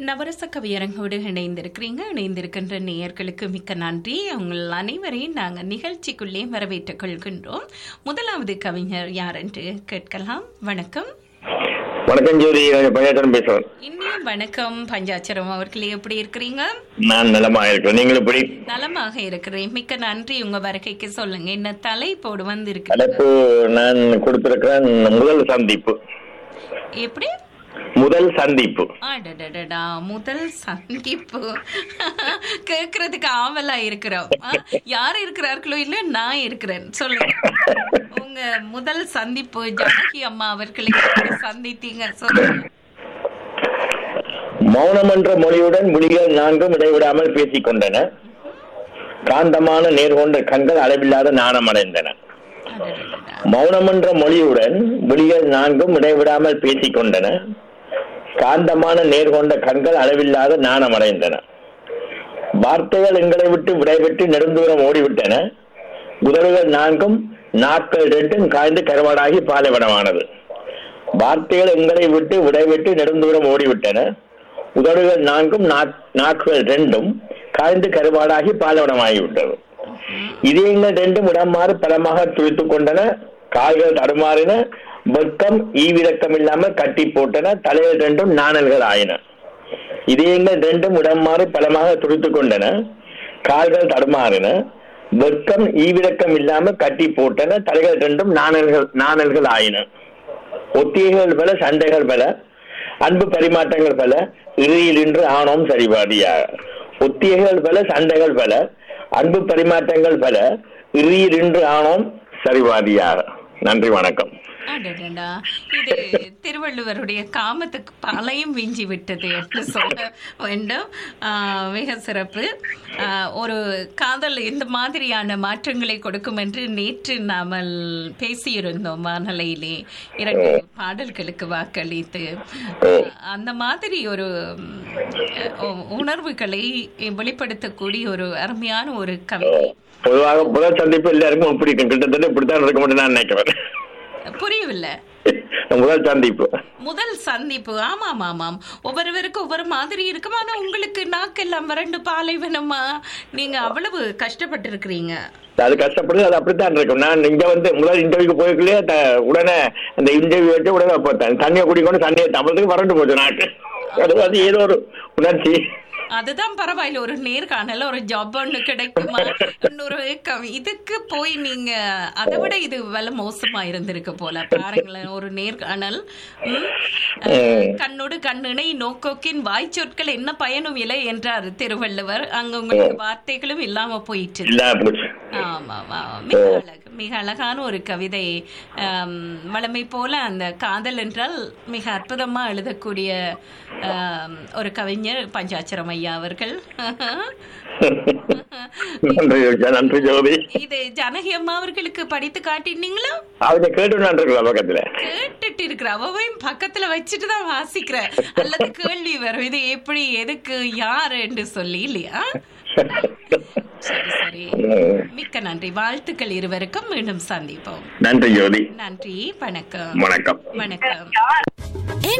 நவரச கவியரங்கோடு இணைந்திருக்கிறீங்க இணைந்திருக்கின்ற நேயர்களுக்கு மிக்க நன்றி உங்கள் அனைவரையும் நாங்கள் நிகழ்ச்சிக்குள்ளே வரவேற்றுக் கொள்கின்றோம் முதலாவது கவிஞர் யார் என்று கேட்கலாம் வணக்கம் வணக்கம் ஜோதி பஞ்சாச்சரம் பேசுறேன் இனிய வணக்கம் பஞ்சாச்சரம் அவர்களே எப்படி இருக்கிறீங்க நான் நலமா இருக்கிறேன் நீங்கள் எப்படி நலமாக இருக்கிறேன் மிக்க நன்றி உங்க வருகைக்கு சொல்லுங்க என்ன தலைப்போடு வந்திருக்கு தலைப்பு நான் கொடுத்திருக்கிறேன் முதல் சந்திப்பு எப்படி முதல் சந்திப்பு அடடடடா முதல் சந்திப்பு கேக்குறதுக்கு ஆவலா இருக்கிறோம் ஆ, யார் இருக்கிறார்களோ இல்ல நான் இருக்கிறேன் சொல்லுங்க உங்க முதல் சந்திப்பு ஜானகி அம்மா அவர்களை எப்படி சந்தித்தீங்க சொல்லுங்க மௌனம் என்ற மொழியுடன் மொழிகள் நான்கும் இடைவிடாமல் பேசிக் கொண்டன காந்தமான நேர்கொண்ட கண்கள் அளவில்லாத நாணம் அடைந்தன அடடடடா. மௌனம் என்ற மொழியுடன் மொழிகள் நான்கும் இடைவிடாமல் பேசிக் கொண்டன காந்தமான நேர்கொண்ட கண்கள் அளவில்லாத நாணம் அடைந்தன வார்த்தைகள் எங்களை விட்டு விடைபெற்று நெடுந்தூரம் ஓடிவிட்டன உதடுகள் நான்கும் நாட்கள் ரெண்டும் காய்ந்து கருவாடாகி பாலைவனமானது வார்த்தைகள் எங்களை விட்டு விடைபெற்று நெடுந்தூரம் ஓடிவிட்டன உதடுகள் நான்கும் நாக்- நாட்கள் ரெண்டும் காய்ந்து கருவாடாகி பாலைவனமாகிவிட்டது இதயங்கள் ரெண்டும் இடமாறு பலமாக துளித்துக் கொண்டன கால்கள் தடுமாறின வெட்கம் ஈவிரக்கம் இல்லாமல் கட்டி போட்டன தலைகள் ரெண்டும் நாணல்கள் ஆயின இதயங்கள் ரெண்டும் இடமாறு பலமாக துடித்துக் கொண்டன கால்கள் தடுமாறின வெட்கம் ஈவிரக்கம் இல்லாமல் கட்டி போட்டன தலைகள் ரெண்டும் நாணல்கள் நாணல்கள் ஆயின ஒத்திகைகள் பல சண்டைகள் பல அன்பு பரிமாற்றங்கள் பல இறுதியில் இன்று ஆணோம் சரிபாதியாக ஒத்திகைகள் பல சண்டைகள் பல அன்பு பரிமாற்றங்கள் பல இறுதியில் இன்று ஆணோம் சரிபாதியாக நன்றி வணக்கம் அடடடா இது திருவள்ளுவருடைய காமத்துக்கு பலையும் விஞ்சி விட்டது என்று சொல்ல வேண்டும் ஆஹ், மிக சிறப்பு ஆஹ், ஒரு காதல் இந்த மாதிரியான மாற்றங்களை கொடுக்கும் என்று நேற்று நாமல் பேசியிருந்தோம் வானலையிலே இரண்டு பாடல்களுக்கு வாக்களித்து ஆஹ், அந்த மாதிரி ஒரு உம், உணர்வுகளை வெளிப்படுத்தக்கூடிய ஒரு அருமையான ஒரு கவிதை பொதுவாக முதல் சந்திப்பு எல்லாருக்கும் பிடிக்கும் கிட்டத்தட்ட இப்படித்தான் இருக்க முடியும் நான் நினைக்கிறேன் புரியவில்லை முதல் சந்திப்பு முதல் சந்திப்பு ஆமாம் ஆமாம் ஒவ்வொருவருக்கும் ஒவ்வொரு மாதிரி இருக்கும் ஆனா உங்களுக்கு நாக்கெல்லாம் வறண்டு பாலைவனமா நீங்க அவ்வளவு கஷ்டப்பட்டு இருக்கிறீங்க அது கஷ்டப்படுது அது அப்படித்தான் இருக்கும் நான் இங்க வந்து முதல் இன்டர்வியூக்கு போய்க்குள்ளே த- உடனே அந்த இன்டர்வியூ வச்சு உடனே பார்த்தேன் தண்ணியை குடிக்கணும் தண்ணியை தமிழுக்கு வறண்டு போச்சு நாக்கு அது அது ஏதோ ஒரு உணர்ச்சி அதுதான் பரவாயில்ல ஒரு நேர்காணல் ஒரு ஜாப் ஒண்ணு கிடைக்குமா இன்னொரு கவி இதுக்கு போய் நீங்க அதை விட இது வல மோசமா இருந்திருக்கு போல பாருங்களேன் ஒரு நேர்காணல் ம், அஹ், கண்ணோடு கண்ணினை நோக்கோக்கின் வாய் சொற்கள் என்ன பயனும் இல்லை என்றார் திருவள்ளுவர் அங்க உங்களுக்கு வார்த்தைகளும் இல்லாம போயிட்டு இல்ல போச்சு ஆமா ஆமா மிக அழகு மிக அழகான ஒரு கவிதை ஆம், வளமை போல அந்த காதல் என்றால் மிக அற்புதமா எழுதக்கூடிய ஆம், ஒரு கவிஞர் பஞ்சாச்சரம் ஐயா அவர்கள் நன்றி யோசிச்சா, நன்றி ஜோதி இது ஜானகி அம்மா அவர்களுக்கு படித்து காட்டினீங்களா அவங்க கேட்டு இருக்கலாம் பக்கத்துல கேட்டுட்டு இருக்கிற அவவையும் பக்கத்துல வச்சுட்டு தான் வாசிக்கிற அல்லது கேள்வி வரும் இது எப்படி எதுக்கு யாரு என்று சொல்லி இல்லையா சரி சரி ம். மிக்க நன்றி வாழ்த்துக்கள் இருவருக்கும் மீண்டும் சந்திப்போம் நன்றி ஜோதி நன்றி வணக்கம் வணக்கம் வணக்கம்